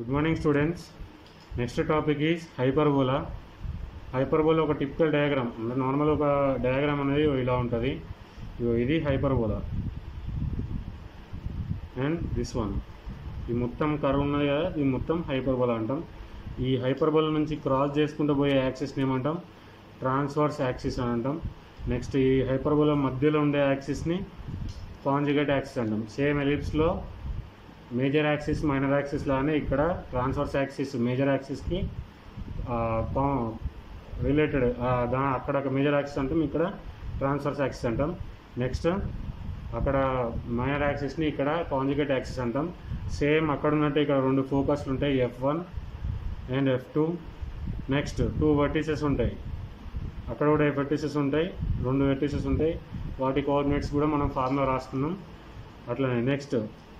good morning students next topic is hyperbola hyperbola ఒక typical diagram అంటే normal ఒక diagram అనేది ఇలా ఉంటుంది ఇగో ఇది హైపర్బోలా అండ్ దిస్ వన్ ఈ మొత్తం కర్వ్ ఉన్నది కదా ఇది మొత్తం హైపర్బోలా అంటాం ఈ హైపర్బోలా నుంచి క్రాస్ చేసుకుంటూ పోయే యాక్సిస్ని ఏమంటాం ట్రాన్స్వర్స్ యాక్సిస్ అని అంటాం నెక్స్ట్ ఈ హైపర్బోలా మధ్యలో ఉండే యాక్సిస్ని కాంజుగేట్ యాక్సిస్ అంటాం సేమ్ ఎలిప్స్లో మేజర్ యాక్సిస్ మైనర్ యాక్సిస్ లానే ఇక్కడ ట్రాన్స్వర్స్ యాక్సిస్ మేజర్ యాక్సిస్కి రిలేటెడ్ దా అక్కడ మేజర్ యాక్సిస్ అంటాం ఇక్కడ ట్రాన్స్వర్స్ యాక్సిస్ అంటాం నెక్స్ట్ అక్కడ మైనర్ యాక్సిస్ని ఇక్కడ కాంజుగేట్ యాక్సిస్ అంటాం సేమ్ అక్కడ ఉన్నట్టు ఇక్కడ రెండు ఫోకస్లు ఉంటాయి F one and F two next two vertices ఉంటాయి అక్కడ కూడా వెర్టిసెస్ ఉంటాయి రెండు వెర్టిసెస్ ఉంటాయి వాటి కోఆర్డినేట్స్ కూడా మనం ఫార్ములా రాసుకున్నాం అట్లనే నెక్స్ట్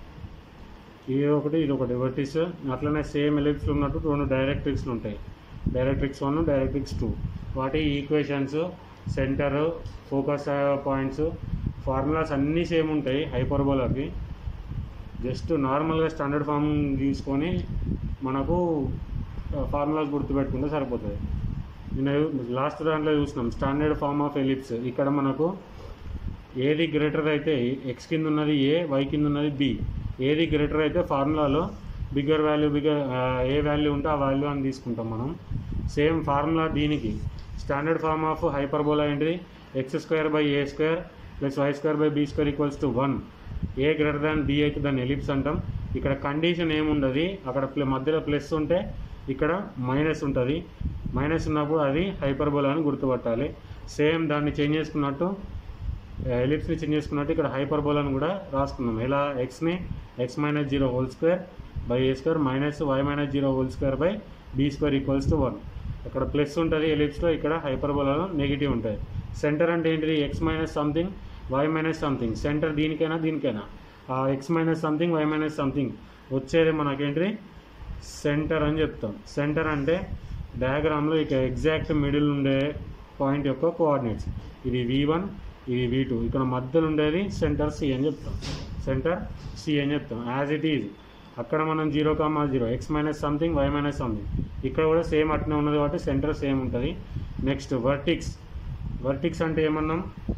ఇది ఒకటి ఇది ఒకటి వెర్టిస్ అట్లనే సేమ్ ఎలిప్స్ ఉన్నట్టు రెండు డైరెక్ట్రిక్స్లు ఉంటాయి డైరెక్ట్రిక్స్ వన్ డైరెక్ట్రిక్స్ టూ వాటి equations centre focus points formulas అన్నీ సేమ్ ఉంటాయి హైపర్బోలాకి జస్ట్ నార్మల్గా స్టాండర్డ్ ఫామ్ తీసుకొని మనకు ఫార్ములాస్ గుర్తుపెట్టుకుంటే సరిపోతుంది నేను లాస్ట్ దాంట్లో చూసినాం స్టాండర్డ్ ఫార్మ్ ఆఫ్ ఎలిప్స్ ఇక్కడ మనకు ఏది గ్రేటర్ అయితే ఎక్స్ కింద ఉన్నది ఏ వై కింద ఉన్నది బి ఏది గ్రేటర్ అయితే ఫార్ములాలో bigger value bigger A value ఉంటే ఆ వాల్యూ అని తీసుకుంటాం మనం సేమ్ ఫార్ములా దీనికి స్టాండర్డ్ ఫార్మ్ ఆఫ్ హైపర్బోలా ఏంటిది X square by A square plus why square by be square equals to one A greater than B అయితే దాన్ని ఎలిప్స్ అంటాం ఇక్కడ కండిషన్ ఏముండదు అక్కడ ప్ల- మధ్యలో ప్లస్ ఉంటే ఇక్కడ మైనస్ ఉంటుంది మైనస్ ఉన్నప్పుడు అది హైపర్బోలా అని గుర్తుపట్టాలి సేమ్ దాన్ని చేంజ్ చేసుకున్నట్టు ఎలిప్స్ని చేంజ్ చేసుకున్నట్టు ఇక్కడ హైపర్బోలాని కూడా రాసుకున్నాం ఎలా ఎక్స్ని X minus zero whole square by A square minus why minus zero whole square by be square equals to one అక్కడ ప్లస్ ఉంటుంది ఎలిప్స్లో ఇక్కడ హైపర్బోలాలో నెగిటివ్ ఉంటుంది సెంటర్ అంటే ఏంటిది X minus something why minus something centre దీనికైనా దీనికైనా ఆ X minus something why minus something వచ్చేది మనకేంటిది సెంటర్ అని చెప్తాం సెంటర్ అంటే డయాగ్రామ్లో ఇక ఎగ్జాక్ట్ మిడిల్ ఉండే పాయింట్ యొక్క కోఆర్డినేట్స్ ఇది వి వన్ ఇది వి టూ ఇక్కడ మధ్యలో ఉండేది సెంటర్ సి అని చెప్తాం సెంటర్ సి అని చెప్తాం యాజ్ ఇట్ ఈజ్ అక్కడ మనం zero comma zero X minus something why minus something ఇక్కడ కూడా సేమ్ అట్నే ఉన్నది కాబట్టి సెంటర్ సేమ్ ఉంటుంది నెక్స్ట్ వర్టిక్స్ వర్టిక్స్ అంటే ఏమన్నాం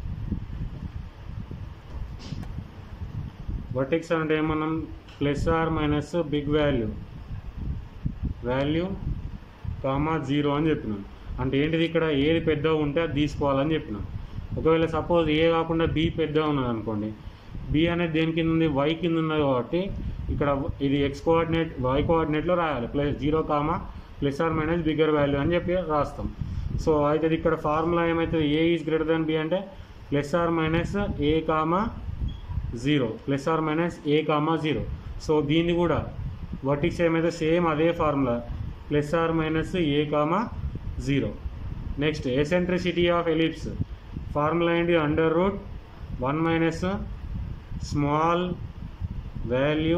వర్టిక్స్ అంటే ఏమన్నాం plus or minus big value value comma zero అని చెప్పినాం అంటే ఏంటిది ఇక్కడ ఏది పెద్దగా ఉంటే అది తీసుకోవాలని చెప్పినాం ఒకవేళ సపోజ్ ఏ కాకుండా బి పెద్దగా ఉన్నది అనుకోండి బి అనేది దేని కింద ఉంది వై కింద ఉన్నది కాబట్టి ఇక్కడ ఇది ఎక్స్ కోఆర్డినేట్ వై కోఆర్డినేట్లో రాయాలి plus zero comma plus or minus bigger value అని చెప్పి రాస్తాం సో అయితే ఇది ఇక్కడ ఫార్ములా ఏమవుతుంది A is greater than B అంటే plus or minus A comma zero plus or minus A comma zero so దీన్ని కూడా వర్టిక్స్ ఏమైతే సేమ్ అదే formula plus or minus A comma zero next eccentricity of ellipse formula ఏంటి under root one minus small value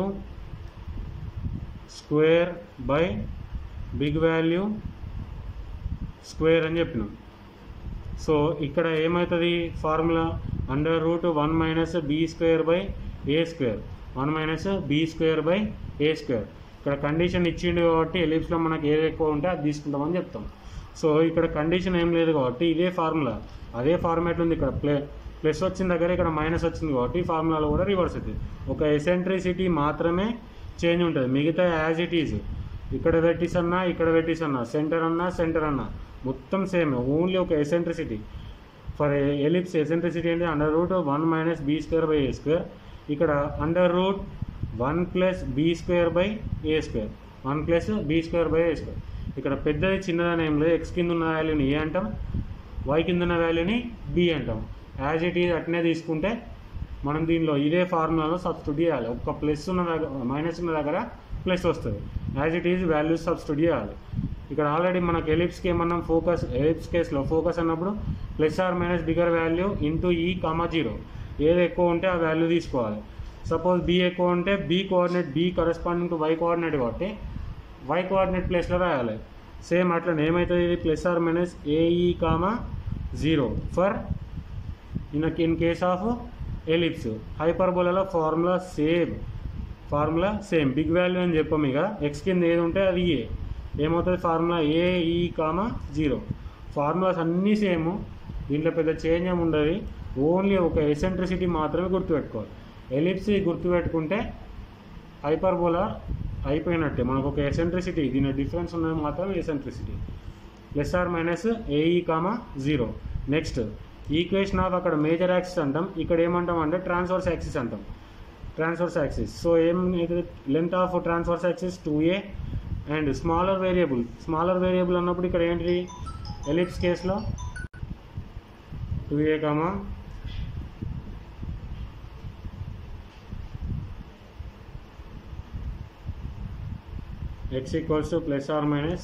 square by big value square అని చెప్పినాం so ఇక్కడ ఏమవుతుంది formula under root one minus b square by A square one minus b square by A square ఇక్కడ condition ఇచ్చిండు కాబట్టి ఎలిప్స్లో మనకి ఏది ఎక్కువ ఉంటే అది తీసుకుంటామని చెప్తాం సో ఇక్కడ కండిషన్ ఏం లేదు కాబట్టి ఇదే ఫార్ములా అదే ఫార్మాట్ ఉంది ఇక్కడ ప్లే ప్లస్ వచ్చిన దగ్గర ఇక్కడ మైనస్ వచ్చింది కాబట్టి ఫార్ములాలో కూడా రివర్స్ అవుతుంది ఒక ఎసెంట్రిసిటీ మాత్రమే చేంజ్ ఉంటుంది మిగతా యాజ్ ఇట్ ఈజ్ ఇక్కడ వెట్టిస్ అన్నా ఇక్కడ వెట్టిస్ అన్నా సెంటర్ అన్నా సెంటర్ అన్నా మొత్తం సేమ్ ఓన్లీ ఒక ఎసెంట్రిసిటీ ఫర్ ఎలిప్స్ ఎసెంట్రిసిటీ అంటే under root one minus b square by A square ఇక్కడ under root one plus b square by A square one plus b square by A square ఇక్కడ పెద్దది చిన్నదని ఏం లేదు X కింద ఉన్న వాల్యూని ఏ అంటాం వై కింద ఉన్న వాల్యూని బి అంటాం యాజ్ ఇట్ ఈజ్ అట్నే తీసుకుంటే మనం దీనిలో ఇదే ఫార్ములాలో సబ్స్టిట్యూట్ చేయాలి ఒక్క ప్లస్ ఉన్న దగ్గర మైనస్ ఉన్న దగ్గర ప్లస్ వస్తుంది as it is values substitute చేయాలి ఇక్కడ ఆల్రెడీ మనకు ఎలిప్స్కి ఏమన్నాం ఫోకస్ ఎలిప్స్ కేసులో ఫోకస్ అన్నప్పుడు plus or minus bigger value into e comma zero ఏది ఎక్కువ ఉంటే ఆ వాల్యూ తీసుకోవాలి సపోజ్ బి ఎక్కువ ఉంటే b coordinate b corresponding to y coordinate కాబట్టి వై కోఆర్డినేట్ ప్లేస్లో రాయాలి సేమ్ అట్లనే ఏమవుతుంది ఇది plus or minus a e comma zero for in in case of ellipse హైపర్బోలాలో formula same formula same big value అని చెప్పాము ఇక ఎక్స్ కింద ఏది ఉంటే అది ఏ ఏమవుతుంది formula a e comma zero formulas అన్నీ సేమ్ దీంట్లో పెద్ద చేంజ్ ఏమి ఉండదు ఓన్లీ ఒక ఎసెంట్రిసిటీ మాత్రమే గుర్తుపెట్టుకోవాలి ఎలిప్సీ గుర్తుపెట్టుకుంటే హైపర్బోలా అయిపోయినట్టే మనకు ఒక ఎసెంట్రిసిటీ దీని డిఫరెన్స్ ఉన్నది మాత్రం eccentricity plus or minus a e comma zero next equation of అక్కడ మేజర్ యాక్సిస్ అంటాం ఇక్కడ ఏమంటాం అంటే ట్రాన్స్వర్స్ యాక్సిస్ అంటాం ట్రాన్స్వర్స్ యాక్సిస్ సో ఏం length of transverse axis two a and smaller variable smaller variable అన్నప్పుడు ఇక్కడ ఏంటిది ఎలిప్స్ కేసులో two a comma x equals to plus or minus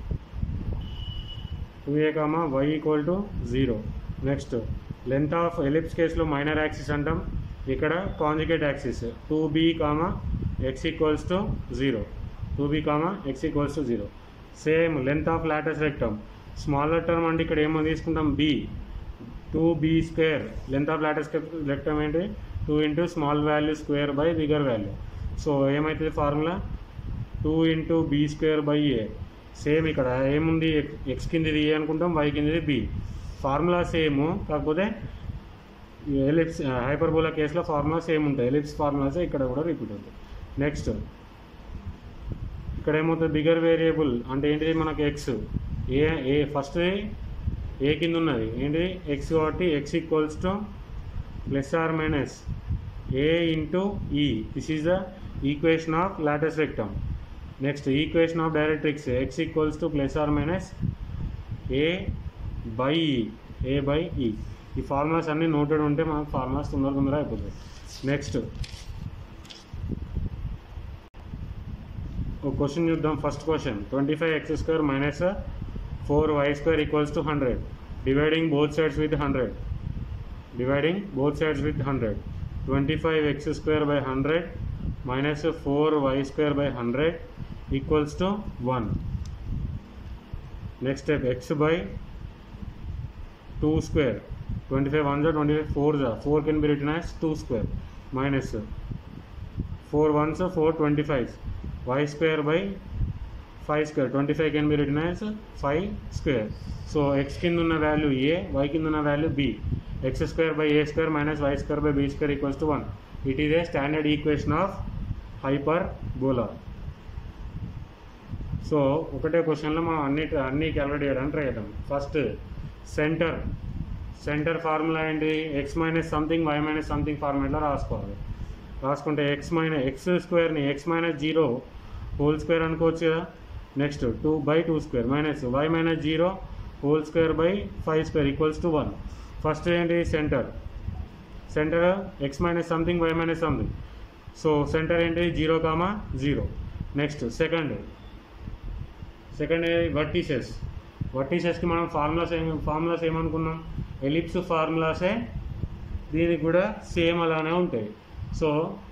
2a comma y equal to 0 next length of ellipse కేసులో minor axis అంటాం ఇక్కడ conjugate axis two b comma x equals to zero two b comma x equals to zero same length of latus rectum smaller term అంటే ఇక్కడ ఏమో తీసుకుంటాం b two b square length of latus rectum ఏంటి two into small value square by bigger value so ఏమవుతుంది formula two into b square by a same ఇక్కడ ఏముంది X కిందది a అనుకుంటాం వై కిందది బి ఫార్ములా సేమ్ కాకపోతే ellipse hyperbola కేసులో formula same ఉంటాయి ఎలిప్స్ ఫార్ములాస్ ఇక్కడ కూడా రిపీట్ అవుతాయి నెక్స్ట్ ఇక్కడ ఏమవుతుంది బిగర్ వేరియబుల్ అంటే ఏంటిది మనకు ఎక్స్ ఏ ఏ ఫస్ట్ ఏ కింద ఉన్నది ఏంటిది ఎక్స్ కాబట్టి x equals to plus or minus a into e this is the equation of latus rectum next equation of directrix x equals to plus or minus a by e a by ఈ ఈ formulas అన్నీ noted ఉంటే మనకు formulas తొందర తొందర అయిపోతాయి next ఒక question చూద్దాం first question twenty five x square minus four y square equals to hundred dividing both sides with hundred dividing both sides with 100 25 x square by 100 minus 4 y square by 100 equals to 1 next step x by 2 square 25 ones are 25 fours are 4 can be written as 2 square minus 4 ones are 4 25 y square by 5 square 25 can be written as 5 square so x కింద ఉన్న value a y కింద ఉన్న value b x square by a square minus y square by b square equals to 1 it is a standard equation of hyperbola so ఒకటే క్వశ్చన్లో మనం అన్ని అన్ని calculate చేయడానికి ట్రై చేద్దాం ఫస్ట్ సెంటర్ సెంటర్ ఫార్ములా ఏంటి x minus something why minus something formula రాసుకోవాలి రాసుకుంటే ఎక్స్ మైనస్ ఎక్స్ స్క్వేర్ని x minus zero whole square అనుకోవచ్చు కదా next two by two square minus why minus zero whole square by five square equals to one first ఏంటి centre centre x minus something why minus something so centre ఏంటి zero comma zero next second second vertices వర్టీసెస్కి మనం formulas ఏం formulas ఏమనుకున్నాం ellipse ఫార్ములాసే దీనికి కూడా సేమ్ అలానే ఉంటాయి సో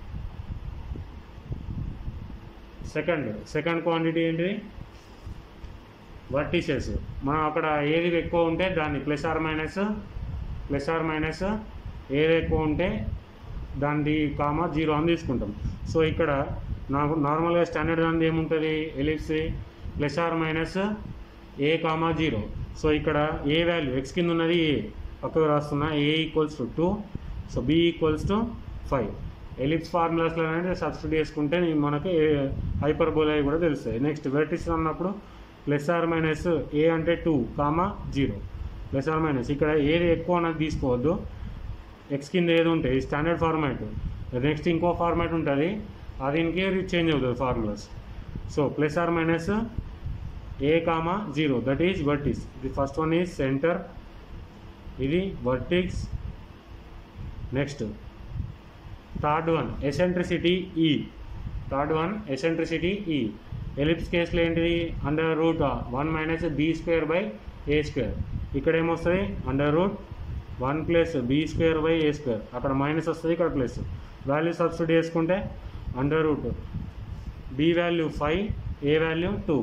సెకండ్ సెకండ్ క్వాంటిటీ ఏంటిది వర్టీసెస్ మనం అక్కడ ఏది ఎక్కువ ఉంటే దాన్ని plus or minus plus or minus ఏది ఎక్కువ ఉంటే దాన్ని కామా జీరో అని తీసుకుంటాం సో ఇక్కడ నాకు నార్మల్గా స్టాండర్డ్ దాని ఏముంటుంది ellipse plus or minus A comma zero so ఇక్కడ ఏ వాల్యూ ఎక్స్ కింద ఉన్నది ఏ పక్కకు రాస్తున్నా a equals to two so b equals to five ellipse ఫార్ములాస్లో అనేది సబ్స్టిట్యూట్ చేసుకుంటే మనకి హైపర్బోలా కూడా తెలుస్తాయి నెక్స్ట్ వెర్టిస్ అన్నప్పుడు ప్లస్ ఆర్ మైనస్ ఏ అంటే two comma zero plus or minus ఇక్కడ ఏది ఎక్కువ అన్నది తీసుకోవద్దు ఎక్స్ కింద ఏది ఉంటాయి స్టాండర్డ్ ఫార్మాట్ నెక్స్ట్ ఇంకో ఫార్మాట్ ఉంటుంది అది ఇంకే చేంజ్ అవుతుంది formulas so plus or minus A comma zero that is vertex the first one is centre ఇది vertex next third one eccentricity e third one eccentricity e ellipse కేసులో ఏంటిది under root one minus b square by A square ఇక్కడ ఏమొస్తుంది under root one plus b square by A square అక్కడ minus వస్తుంది ఇక్కడ plus value substitute చేసుకుంటే under root b value five a value two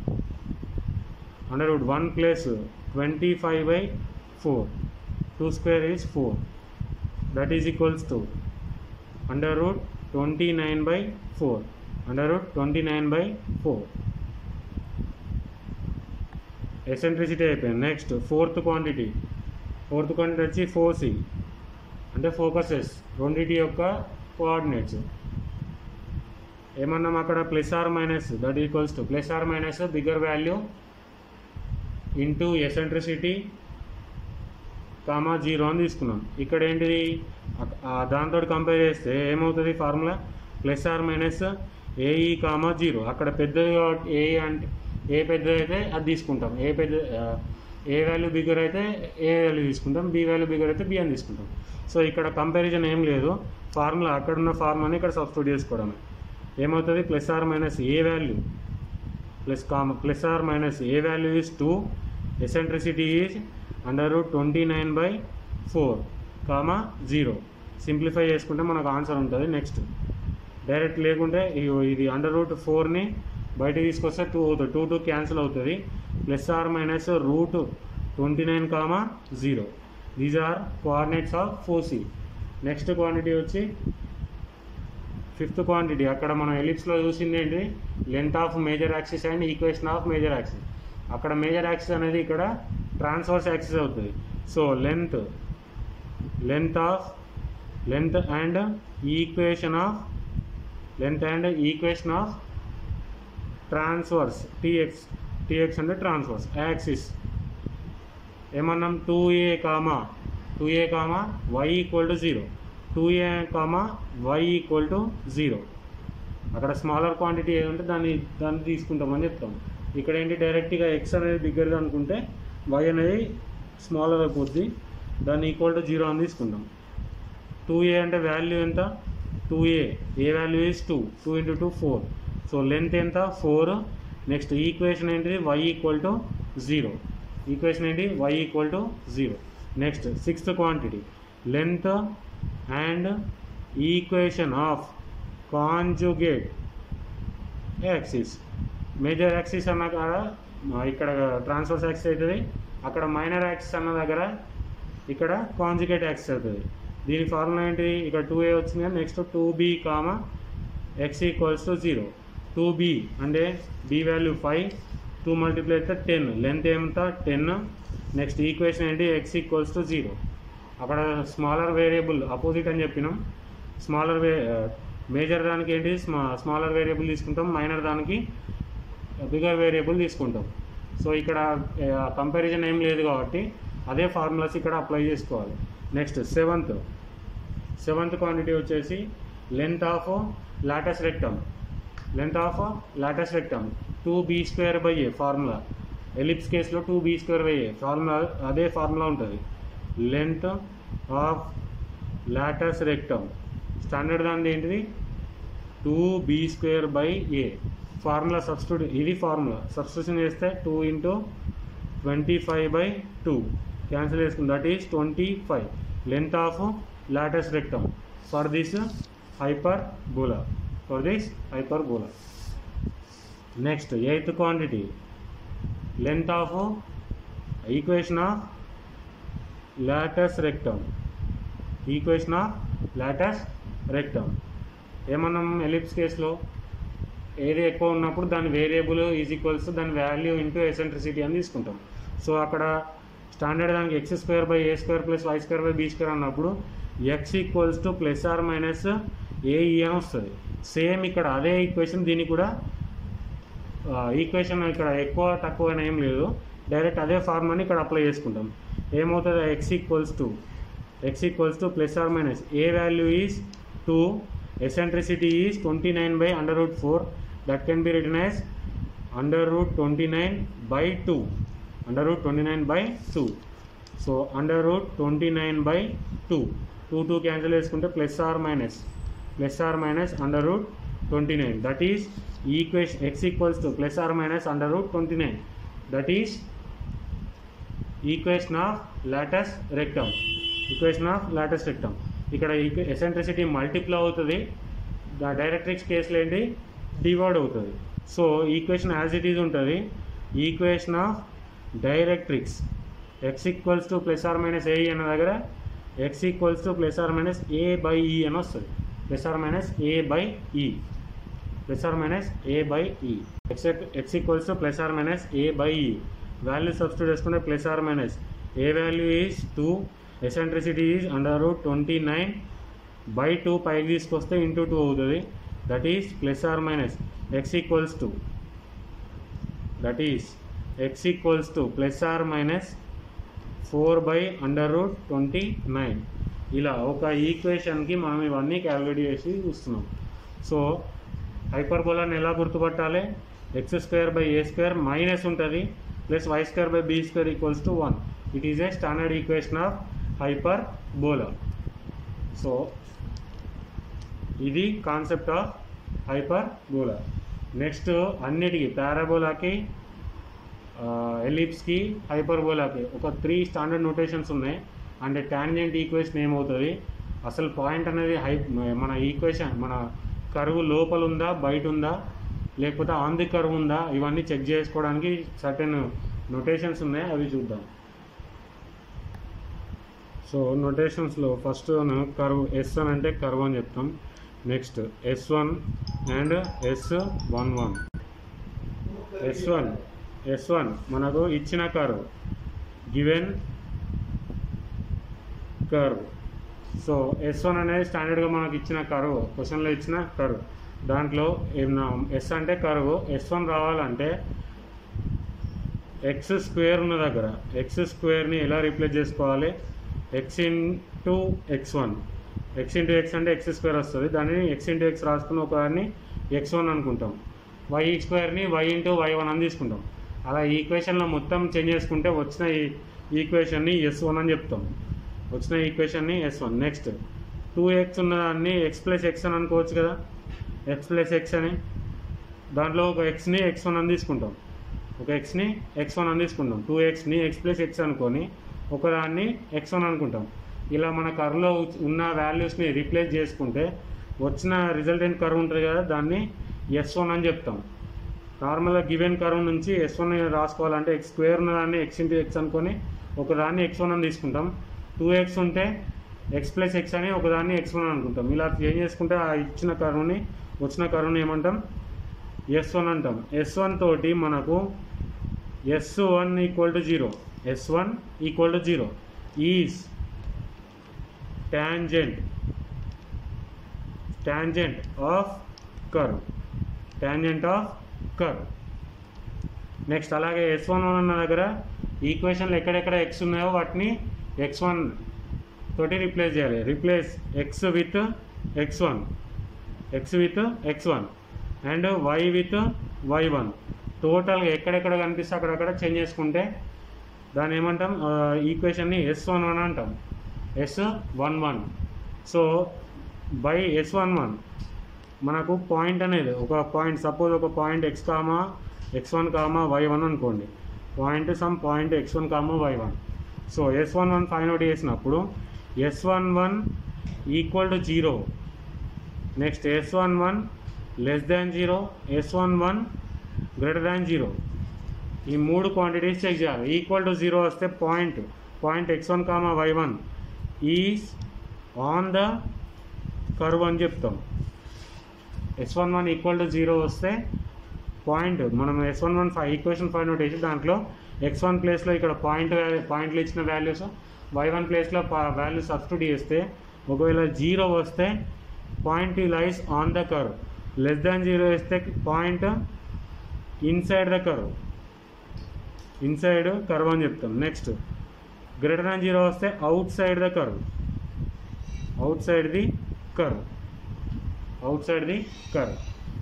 under root one plus twenty five by four two square is four that is equals to under root twenty nine by four under root twenty nine by four eccentricity అయిపోయింది next fourth quantity fourth quantity వచ్చి foci అంటే focuses రెండింటి యొక్క coordinates ఏమన్నాం అక్కడ plus or minus that equals to plus or minus bigger value into eccentricity comma zero అని తీసుకున్నాం ఇక్కడ ఏంటిది దాంతో కంపేర్ చేస్తే ఏమవుతుంది formula plus or minus a e comma zero అక్కడ పెద్దది కాబట్టి ఏ అంటే ఏ పెద్దది అయితే అది తీసుకుంటాం ఏ పెద్ద ఆ, ఏ వాల్యూ బిగ్గర్ అయితే ఏ వాల్యూ తీసుకుంటాం బి వాల్యూ బిగ్గర్ అయితే బి అని తీసుకుంటాం సో ఇక్కడ కంపారిజన్ ఏం లేదు ఫార్ములా అక్కడ ఉన్న ఫార్ములాని ఇక్కడ సబ్స్టిట్యూట్ చేసుకోవడమే ఏమవుతుంది plus or minus a value plus comma plus or minus a value is two eccentricity is under root twenty nine by four comma zero simplify చేసుకుంటే మనకు ఆన్సర్ ఉంటుంది నెక్స్ట్ డైరెక్ట్ లేకుంటే ఇగో ఇది అండర్ రూట్ ఫోర్ని బయటకు తీసుకొస్తే two అవుతుంది two two cancel అవుతుంది plus or minus root twenty nine comma zero these are coordinates of foci next quantity వచ్చి ఫిఫ్త్ క్వాంటిటీ అక్కడ మనం ఎలిప్స్లో చూసింది ఏంటి length of major axis and equation of major axis అక్కడ major axis అనేది ఇక్కడ ట్రాన్స్వర్స్ యాక్సిస్ అవుతుంది so length length of length and equation of length and equation of transverse టీఎక్స్ టీఎక్స్ అంటే ట్రాన్స్వర్స్ యాక్సిస్ ఏమన్నాం two a comma two a comma y equal to zero two a comma y equal to zero అక్కడ smaller quantity ఏది ఉంటే దాన్ని దాన్ని తీసుకుంటామని చెప్తాం ఇక్కడ ఏంటి డైరెక్ట్గా ఎక్స్ అనేది బిగ్గర్గా అనుకుంటే వై అనేది స్మాలర్ అయిపోద్ది దాన్ని ఈక్వల్ టు జీరో అని తీసుకుంటాం టూ ఏ అంటే వాల్యూ ఎంత two a a value is two two into two four so length ఎంత ఫోర్ నెక్స్ట్ ఈక్వేషన్ ఏంటిది y equal to zero equation ఏంటి y equal to zero next sixth quantity length and equation of conjugate axis major axis అన్న కాడ ఆ, ఇక్కడ transfers axis అవుతుంది అక్కడ minor axis అన్న దగ్గర ఇక్కడ కాంజుగేట్ యాక్సిస్ అవుతుంది దీని ఫార్ములా ఏంటి ఇక్కడ టూ ఏ వచ్చింది కానీ next two b comma x equals to zero two b అంటే b value five two multiply అయితే టెన్ లెంత్ ఎంత టెన్ నెక్స్ట్ ఈక్వేషన్ ఏంటి ఎక్స్ ఈక్వల్స్ టు జీరో అక్కడ స్మాలర్ వేరియబుల్ అపోజిట్ అని చెప్పినాం స్మాలర్ వే మేజర్ దానికి ఏంటి స్మా స్మాలర్ వేరియబుల్ తీసుకుంటాం మైనర్ దానికి బిగర్ వేరియబుల్ తీసుకుంటాం సో ఇక్కడ కంపారిజన్ ఏం లేదు కాబట్టి అదే ఫార్ములాస్ ఇక్కడ అప్లై చేసుకోవాలి నెక్స్ట్ సెవెంత్ సెవెంత్ క్వాంటిటీ వచ్చేసి length of latus rectum length of latus rectum two b square by a formula ellipse కేసులో two b square by a formula అదే ఫార్ములా ఉంటుంది length of latus rectum standard దానిది ఏంటిది two b square by a formula substitute ఇది formula substitution చేస్తే two into twenty five by two cancel చేసుకుంది that is twenty five length of latus rectum for this hyperbola for this hyperbola next eighth quantity length of equation of latus rectum equation of latus rectum ఏమన్నాం ellipse కేసులో ఏది ఎక్కువ ఉన్నప్పుడు దాని variable is equals దాని value into eccentricity అని తీసుకుంటాం so అక్కడ స్టాండర్డ్ దానికి x square by A square plus why square by be square అన్నప్పుడు x equals to plus or minus a e అని వస్తుంది సేమ్ ఇక్కడ అదే ఈక్వేషన్ దీనికి కూడా ఈక్వేషన్ ఇక్కడ ఎక్కువ తక్కువ అని ఏం లేదు డైరెక్ట్ అదే ఫార్ములాని ఇక్కడ అప్లై చేసుకుంటాం ఏమవుతుంది x equals to x equals to plus or minus a value is two eccentricity is twenty nine by under root four that can be return as under root twenty nine by two under root twenty nine by two so under root twenty nine by two two two cancel చేసుకుంటే plus or minus plus or minus under root twenty nine that is equation x equals to plus or minus under root twenty nine that is equation of latus rectum equation of latus rectum ఇక్కడ eccentricity multiply అవుతుంది the directrix కేసులో ఏంటి divide అవుతుంది so equation as it is ఉంటుంది equation of directrix x equals to plus or minus a e అన్న దగ్గర x equals to plus or minus a by e అని వస్తుంది plus or minus a by e plus or minus a by e x x equals to plus or minus a by e value substitute చేసుకుంటే plus or minus a value is two eccentricity is under root twenty nine by two పైకి తీసుకొస్తే into two అవుతుంది that is plus or minus x equals to that is x equals to plus or minus four by under root twenty nine ఇలా ఒక ఈక్వేషన్కి మనం ఇవన్నీ calculate చేసి చూస్తున్నాం so హైపర్బోలాని ఎలా గుర్తుపట్టాలి x square by A square minus ఉంటుంది plus why square by be square equals to one it is a standard equation of hyperbola so ఇది concept of hyperbola next అన్నిటికీ పారాబోలాకి ఎలిప్స్కి హైపర్బోలాకి ఒక త్రీ స్టాండర్డ్ నోటేషన్స్ ఉన్నాయి అంటే tangent equation ఏమవుతుంది అసలు point అనేది హై మన ఈక్వేషన్ మన కరువు లోపల ఉందా బయట ఉందా లేకపోతే ఆన్ ది కరువు ఉందా ఇవన్నీ చెక్ చేసుకోవడానికి సర్టెన్ నొటేషన్స్ ఉన్నాయి అవి చూద్దాం సో నొటేషన్స్లో ఫస్ట్ కర్వ్ ఎస్ అని అంటే కర్వ్ అని చెప్తాం next S one and S one one S one S one మనకు ఇచ్చిన curve given curve so S one అనేది స్టాండర్డ్గా మనకు ఇచ్చిన కర్వ్ క్వశ్చన్లో ఇచ్చిన కర్వ్ దాంట్లో ఏమన్నా ఎస్ అంటే కర్వ్ ఎస్ వన్ రావాలంటే ఎక్స్ స్క్వేర్ ఉన్న దగ్గర ఎక్స్ స్క్వేర్ని ఎలా రీప్లేస్ చేసుకోవాలి x into x one x into x అంటే ఎక్స్ స్క్వేర్ వస్తుంది దాన్ని ఎక్స్ ఇంటూ ఎక్స్ రాసుకుని ఒక దాన్ని ఎక్స్ వన్ అనుకుంటాం వై స్క్వేర్ని వై ఇంటూ వై వన్ అని తీసుకుంటాం అలా ఈక్వేషన్లో మొత్తం చేంజ్ చేసుకుంటే వచ్చిన ఈ ఈక్వేషన్ని ఎస్ వన్ అని చెప్తాం వచ్చిన ఈక్వేషన్ని S one next two x ఉన్నదాన్ని ఎక్స్ ప్లస్ ఎక్స్ అని అనుకోవచ్చు కదా ఎక్స్ ప్లస్ ఎక్స్ అని దాంట్లో ఒక ఎక్స్ని ఎక్స్ వన్ అని తీసుకుంటాం ఒక ఎక్స్ని ఎక్స్ వన్ అని తీసుకుంటాం టూ ఎక్స్ని ఎక్స్ ప్లస్ ఎక్స్ అనుకొని ఒకదాన్ని ఎక్స్ వన్ అనుకుంటాం ఇలా మన కర్వ్లో ఉన్న వాల్యూస్ని రీప్లేస్ చేసుకుంటే వచ్చిన రిజల్టెంట్ కర్వ్ ఉంటుంది కదా దాన్ని ఎస్ వన్ అని చెప్తాం నార్మల్గా గివెన్ కర్వ్ నుంచి ఎస్ వన్ రాసుకోవాలంటే ఎక్స్ స్క్వేర్ ఉన్న దాన్ని ఎక్స్ ఇంటూ ఎక్స్ అనుకొని ఒకదాన్ని ఎక్స్ వన్ అని తీసుకుంటాం టూ ఎక్స్ ఉంటే ఎక్స్ ప్లస్ ఎక్స్ అని ఒకదాన్ని ఎక్స్ వన్ అనుకుంటాం ఇలా చేంజ్ చేసుకుంటే ఆ ఇచ్చిన కర్వ్ని వచ్చిన కర్వ్ని ఏమంటాం ఎస్ వన్ అంటాం ఎస్ వన్ తోటి మనకు S one equal to zero S one equal to zero is tangent tangent of curve tangent of curve next అలాగే ఎస్ వన్ వన్ ఉన్న దగ్గర ఈక్వేషన్లు ఎక్కడెక్కడ ఎక్స్ ఉన్నాయో వాటిని ఎక్స్ వన్ తోటి రీప్లేస్ చేయాలి replace x with x one x with x one and y with y one టోటల్గా ఎక్కడెక్కడ కనిపిస్తే అక్కడక్కడ చేంజ్ చేసుకుంటే దాన్ని ఏమంటాం ఈక్వేషన్ని ఎస్ వన్ వన్ అంటాం S one one so by S one one మనకు పాయింట్ అనేది ఒక పాయింట్ సపోజ్ ఒక point x comma x one comma y one అనుకోండి point some point x one comma y one so S one one find out చేసినప్పుడు S one one equal to zero next S one one less than zero S one one greater than zero ఈ మూడు quantities check చేయాలి equal to zero వస్తే point point x one comma y one is on the curve అని చెప్తాం S one one equal to zero వస్తే point మనం S one one five equation five note వేసి దాంట్లో ఎక్స్ వన్ ప్లేస్లో ఇక్కడ పాయింట్ పాయింట్లు ఇచ్చిన వాల్యూస్ వై వన్ ప్లేస్లో వాల్యూ సబ్స్టిట్యూట్ చేస్తే ఒకవేళ జీరో వస్తే point lies on the curve less than zero వేస్తే point inside the curve inside curve అని చెప్తాం నెక్స్ట్ గ్రేటర్ దాన్ జీరో వస్తే out outside the curve outside the curve outside the curve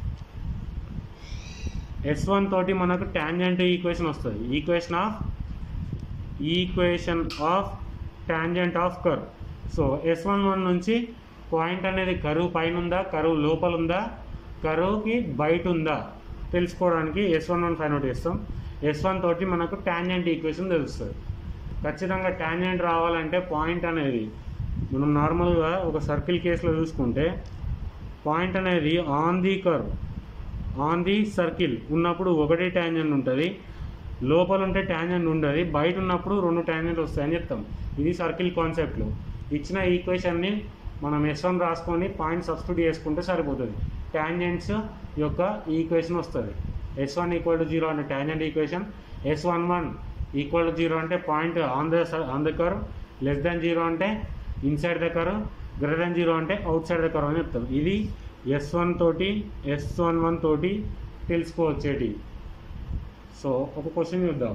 S one తోటి మనకు tangent equation వస్తుంది equation of equation of tangent of curve so S one one నుంచి point అనేది curve పైన ఉందా కరువు లోపల ఉందా కరువుకి బయట ఉందా తెలుసుకోవడానికి S one one find out చేస్తాం ఎస్ వన్ తోటి మనకు టాంజెంట్ ఈక్వేషన్ తెలుస్తుంది ఖచ్చితంగా టాంజెంట్ రావాలంటే పాయింట్ అనేది మనం నార్మల్గా ఒక సర్కిల్ కేసులో చూసుకుంటే పాయింట్ అనేది on the curve on the circle ఉన్నప్పుడు ఒకటే ట్యాంజెంట్ ఉంటుంది లోపల ఉంటే ట్యాంజెంట్ ఉండదు బయట ఉన్నప్పుడు రెండు ట్యాంజెంట్ వస్తాయని చెప్తాం ఇది సర్కిల్ కాన్సెప్ట్లో ఇచ్చిన ఈక్వేషన్ని మనం ఎస్ వన్ రాసుకొని పాయింట్ సబ్స్టిట్యూట్ చేసుకుంటే సరిపోతుంది ట్యాంజెంట్స్ యొక్క ఈక్వేషన్ వస్తుంది S one equal to zero అంటే tangent equation S one one equal to zero అంటే point on the on the curve less than zero అంటే inside the curve greater than zero అంటే outside the curve అని చెప్తాం ఇది S one తోటి S one one తోటి తెలుసుకోవచ్చేటి so ఒక క్వశ్చన్ చూద్దాం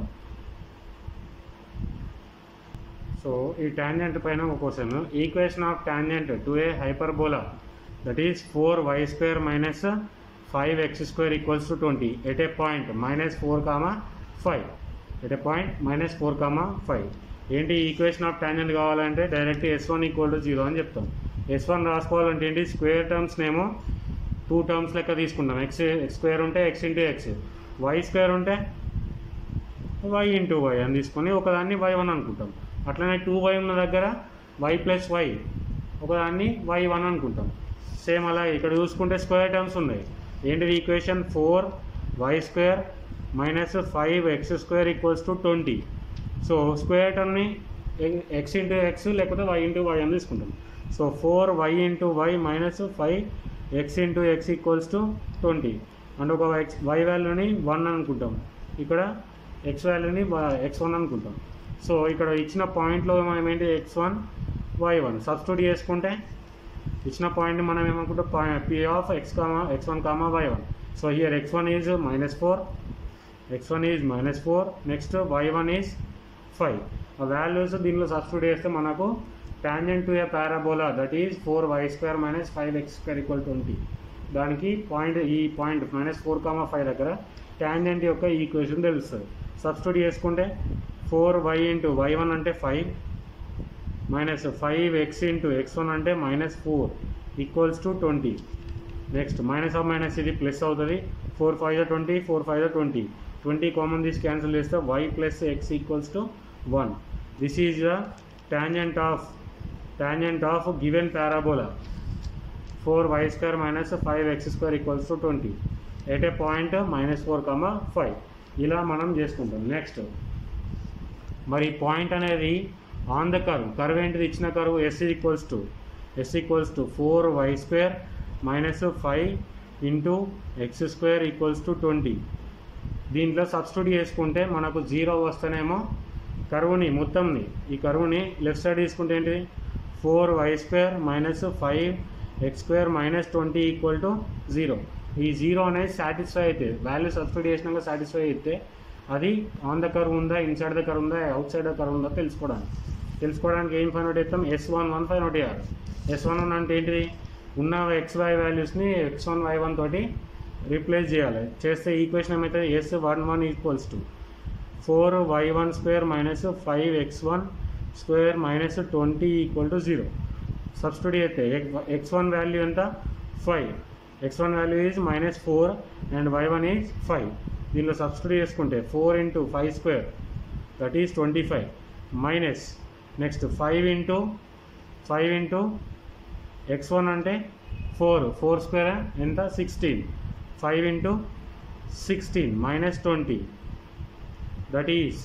సో ఈ టాంజెంట్ పైన ఒక question equation of tangent to a hyperbola that is four y square minus five x square equals to twenty at a point minus four comma five at a point minus four comma five ఏంటి equation of tangent కావాలంటే direct S one equal to zero అని చెప్తాం S one రాసుకోవాలంటే ఏంటి square terms నేమో two terms లెక్క తీసుకుంటాం x x square ఉంటే x into x y square ఉంటే వై ఇంటూ వై అని తీసుకొని ఒకదాన్ని వై వన్ అనుకుంటాం అట్లనే టూ వై ఉన్న దగ్గర వై ప్లస్ వై ఒకదాన్ని వై వన్ అనుకుంటాం సేమ్ అలా ఇక్కడ చూసుకుంటే స్క్వేర్ టర్మ్స్ ఉన్నాయి ఏంటిది equation four y square minus five x square equals to twenty so square టర్మ్ని ఎక్స్ ఇంటూ ఎక్స్ లేకపోతే వై ఇంటూ వై అని తీసుకుంటాం so four y into y minus five x into x equals to twenty and ఒక x y వాల్యూని one అనుకుంటాం ఇక్కడ X వాల్యూని X one అనుకుంటాం సో ఇక్కడ ఇచ్చిన పాయింట్లో మనం ఏంటి x one y one substitute చేసుకుంటే ఇచ్చిన పాయింట్ మనం ఏమనుకుంటాం P of x comma x one comma y one so here x one is minus four x one is minus four next y one is five ఆ values దీనిలో substitute చేస్తే మనకు tangent to a parabola that is four y square minus five x square equal twenty దానికి point ఈ point minus four comma five దగ్గర tangent యొక్క equation తెలుస్తుంది substitute చేసుకుంటే four y into y one అంటే five minus five x into x one అంటే minus four equals to twenty next minus of minus ఇది plus అవుతుంది four five twenty four five twenty twenty common తీసి cancel చేస్తే y plus x equals to one this is the tangent of tangent of given parabola four y square minus five x square equals to twenty at a point minus four comma five ఇలా మనం చేసుకుంటాం next మరి point అనేది on the curve curve ఏంటిది ఇచ్చిన curve S equals to S equals to four y square minus five into x square equals to twenty దీంట్లో substitute చేసుకుంటే మనకు జీరో వస్తేనేమో కరువుని మొత్తంని ఈ కరువుని లెఫ్ట్ సైడ్ తీసుకుంటే ఏంటి four y square minus five x square minus twenty equal to zero ఈ zero అనేది satisfy అయితే వాల్యూ సబ్స్టిట్యూట్ చేసినాక సాటిస్ఫై అయితే అది ఆన్ ద కర్వ్ ఉందా ఇన్సైడ్ ద కర్వ్ ఉందా అవుట్ సైడ్ ద కర్వ్ ఉందా తెలుసుకోవడానికి తెలుసుకోవడానికి ఏం ఫైన్ అవుట్ చేస్తాం S one one find out చేయాలి ఎస్ వన్ వన్ అంటే ఏంటిది ఉన్న ఎక్స్ వై వాల్యూస్ని ఎక్స్ వన్ వై వన్ తోటి రీప్లేస్ చేయాలి చేస్తే ఈక్వేషన్ ఏమైతే S one one equals to four y one square minus five x one square minus twenty equal to zero substitute చేస్తే x one value ఎంత five x one value is minus four and y one is five దీనిలో substitute చేసుకుంటే four into five square that is twenty five minus next five into five into x one అంటే four four square ఎంత sixteen five into sixteen minus twenty that is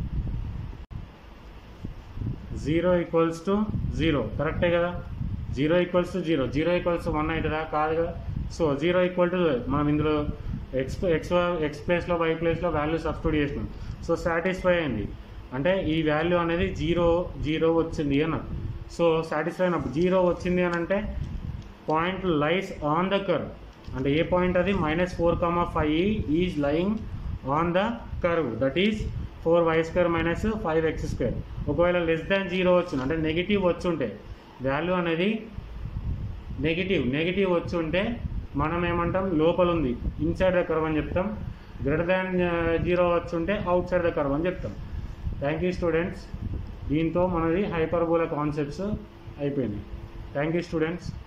zero equals to zero కరెక్టే కదా zero equals to zero zero equals one అవుతుందా కాదు కదా so zero equal to మనం ఇందులో x x x ప్లేస్లో వై ప్లేస్లో వాల్యూ సబ్స్టిట్యూట్ చేసినాం సో సాటిస్ఫై అయింది అంటే ఈ వాల్యూ అనేది జీరో జీరో వచ్చింది అన్న సో సాటిస్ఫై అయినప్పుడు జీరో వచ్చింది అని అంటే point lies on the curve అంటే ఏ పాయింట్ అది minus four comma five is lying on the curve that is four y square minus five x square ఒకవేళ లెస్ దాన్ జీరో వచ్చింది అంటే negative వచ్చుంటే వాల్యూ అనేది నెగిటివ్ నెగిటివ్ వచ్చుంటే మనం ఏమంటాం లోపల ఉంది ఇన్సైడ్ ద కర్వ్ అని చెప్తాం గ్రేటర్ దాన్ జీరో వచ్చుంటే అవుట్ సైడ్ ద కర్వ్ అని చెప్తాం థ్యాంక్ యూ స్టూడెంట్స్ దీంతో మనది హైపర్బోలా కాన్సెప్ట్స్ అయిపోయినాయి థ్యాంక్ యూ స్టూడెంట్స్